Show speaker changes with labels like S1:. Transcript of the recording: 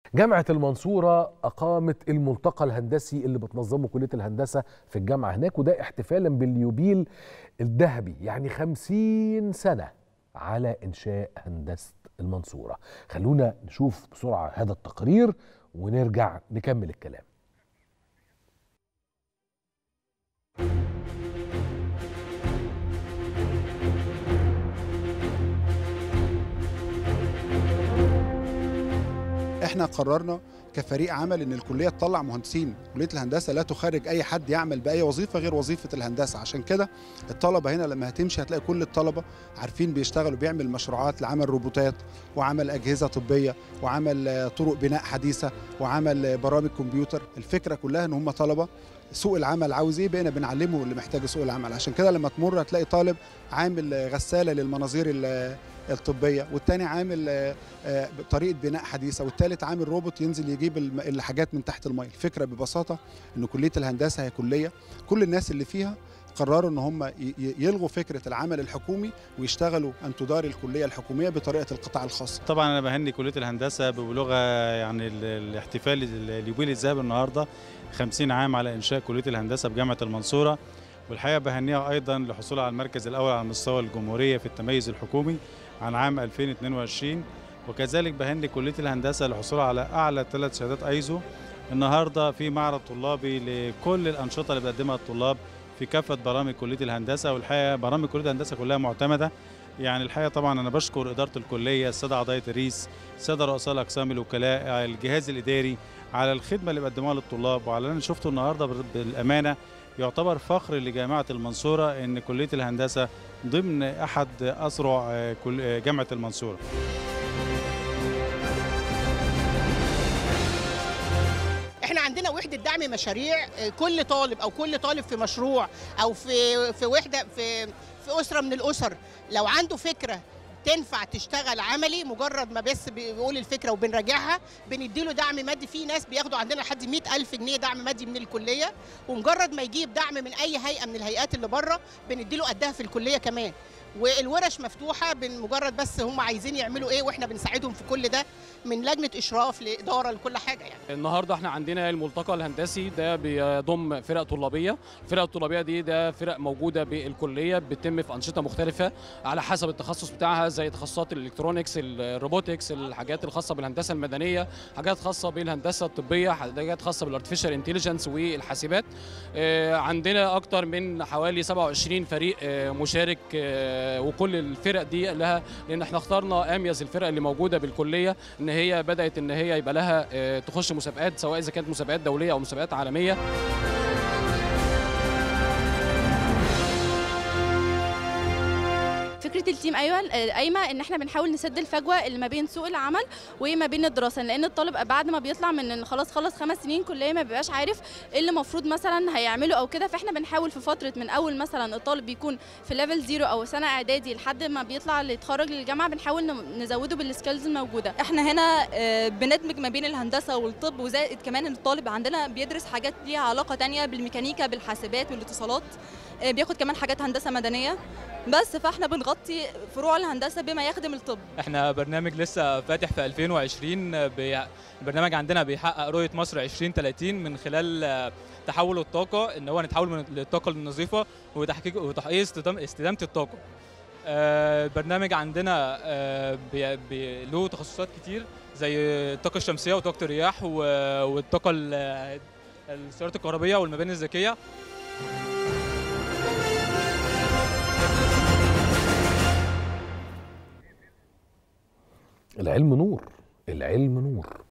S1: جامعة المنصورة أقامت الملتقى الهندسي اللي بتنظمه كلية الهندسة في الجامعة هناك وده احتفالا باليوبيل الذهبي يعني خمسين سنة على إنشاء هندسة المنصورة خلونا نشوف بسرعة هذا التقرير ونرجع نكمل الكلام
S2: احنا قررنا كفريق عمل ان الكليه تطلع مهندسين كليه الهندسه لا تخرج اي حد يعمل باي وظيفه غير وظيفه الهندسه عشان كده الطلبه هنا لما هتمشي هتلاقي كل الطلبه عارفين بيشتغلوا بيعمل مشروعات لعمل روبوتات وعمل اجهزه طبيه وعمل طرق بناء حديثه وعمل برامج كمبيوتر الفكره كلها ان هم طلبه سوق العمل عاوز ايه بقينا بنعلمه اللي محتاج سوق العمل عشان كده لما تمر هتلاقي طالب عامل غساله للمناظير الطبيه والتاني عامل طريقه بناء حديثه والتالت عامل روبوت ينزل يجيب الحاجات من تحت الميه الفكره ببساطه ان كليه الهندسه هي كليه كل الناس اللي فيها قرروا ان هم يلغوا فكره العمل الحكومي ويشتغلوا ان تدار الكليه الحكوميه بطريقه القطاع الخاص.
S3: طبعا انا بهني كليه الهندسه ببلوغها يعني الاحتفال اليوبيل الذهبي النهارده 50 عام على انشاء كليه الهندسه بجامعه المنصوره والحقيقه بهنيها ايضا لحصولها على المركز الاول على مستوى الجمهوريه في التميز الحكومي عن عام 2022 وكذلك بهني كليه الهندسه لحصولها على اعلى ثلاث شهادات ايزو النهارده في معرض طلابي لكل الانشطه اللي بيقدمها الطلاب في كافه برامج كليه الهندسه والحقيقه برامج كليه الهندسه كلها معتمده يعني الحقيقه طبعا انا بشكر اداره الكليه الساده اعضاء الرئيس الساده رؤساء الاقسام الوكلاء الجهاز الاداري على الخدمه اللي بيقدموها للطلاب وعلى اللي انا شفته النهارده بالامانه يعتبر فخر لجامعه المنصوره ان كليه الهندسه ضمن احد اذرع جامعه المنصوره
S4: احنا عندنا وحده دعم مشاريع كل طالب او كل طالب في مشروع او في في وحده في في اسره من الاسر لو عنده فكره تنفع تشتغل عملي مجرد ما بس بيقول الفكره وبنراجعها بنديله دعم مادي في ناس بياخدوا عندنا لحد 100000 جنيه دعم مادي من الكليه ومجرد ما يجيب دعم من اي هيئه من الهيئات اللي بره بنديله قدها في الكليه كمان والورش مفتوحه بمجرد بس هم عايزين يعملوا ايه واحنا بنساعدهم في كل ده من لجنه اشراف لاداره لكل حاجه يعني
S5: النهارده احنا عندنا الملتقى الهندسي ده بيضم فرق طلابيه الفرق الطلابيه دي ده فرق موجوده بالكليه بتتم في انشطه مختلفه على حسب التخصص بتاعها زي تخصصات الالكترونكس الروبوتكس الحاجات الخاصه بالهندسه المدنيه حاجات خاصه بالهندسه الطبيه حاجات خاصه بالارتفيشال انتليجنس والحاسبات عندنا اكتر من حوالي 27 فريق مشارك وكل الفرق دي لها لان احنا اخترنا اميز الفرق اللي موجوده بالكليه ان هي بدات ان هي يبقى لها تخش مسابقات سواء اذا كانت مسابقات دوليه او مسابقات عالميه
S6: فكره التيم ايوه قايمه ان احنا بنحاول نسد الفجوه اللي ما بين سوق العمل وما بين الدراسه لان الطالب بعد ما بيطلع من خلاص خلص خمس سنين كليه ما بيبقاش عارف ايه اللي المفروض مثلا هيعمله او كده فاحنا بنحاول في فتره من اول مثلا الطالب بيكون في ليفل زيرو او سنه اعدادي لحد ما بيطلع يتخرج للجامعه بنحاول نزوده بالسكيلز الموجوده
S7: احنا هنا بندمج ما بين الهندسه والطب وزائد كمان ان الطالب عندنا بيدرس حاجات ليها علاقه تانية بالميكانيكا بالحاسبات والاتصالات بياخد كمان حاجات هندسه مدنيه بس فاحنا بنغطي فروع الهندسه بما يخدم الطب
S8: احنا برنامج لسه فاتح في 2020 بي... البرنامج عندنا بيحقق رؤيه مصر 2030 من خلال تحول الطاقه ان هو نتحول من الطاقه النظيفه وتحقيق وتحقيق استدامه الطاقه البرنامج عندنا بي... بي... له تخصصات كتير زي الطاقه الشمسيه وطاقه الرياح والطاقه السيارات الكهربيه والمباني الذكيه
S1: العلم نور العلم نور